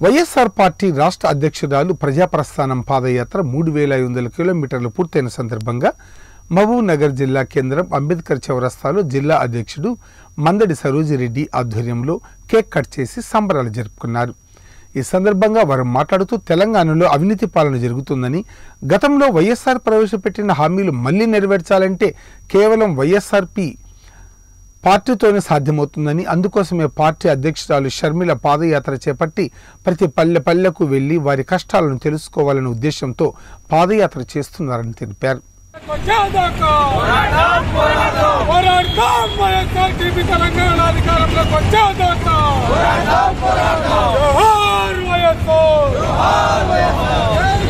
YSR party రాష్ట్ర అధ్యక్షురాలు ప్రజాప్రస్థానం పాదయాత్ర మూడు వేల ఐదు వందల కిలోమీటర్లు పూర్తయిన సందర్భంగా మహబూబ్ నగర్ జిల్లా కేంద్రం అంబేద్కర్ చౌరస్తాలో జిల్లా అధ్యక్షుడు మందడి సరోజిరెడ్డి ఆధ్వర్యంలో కేక్ కట్ చేసి సంబరాలు జరుపుకున్నారు ఈ సందర్భంగా వారు మాట్లాడుతూ తెలంగాణలో అవినీతి పాలన జరుగుతుందని గతంలో వైఎస్ఆర్ ప్రవేశపెట్టిన హామీలు మళ్లీ నెరవేర్చాలంటే కేవలం వైఎస్ఆర్పి పార్టీతోనే సాధ్యమవుతుందని అందుకోసమే పార్టీ అధ్యక్షురాలు షర్మిల పాదయాత్ర చేపట్టి ప్రతి పల్లె పల్లెకు వెళ్లి వారి కష్టాలను తెలుసుకోవాలనే ఉద్దేశంతో పాదయాత్ర చేస్తున్నారని తెలిపారు వచ్చేదాకా పోరాడతాం వైఎస్ఆర్ టీపీ తెలంగాణ అధికారంలోకి వచ్చేదాకా జోహార్ వైఎస్ఆర్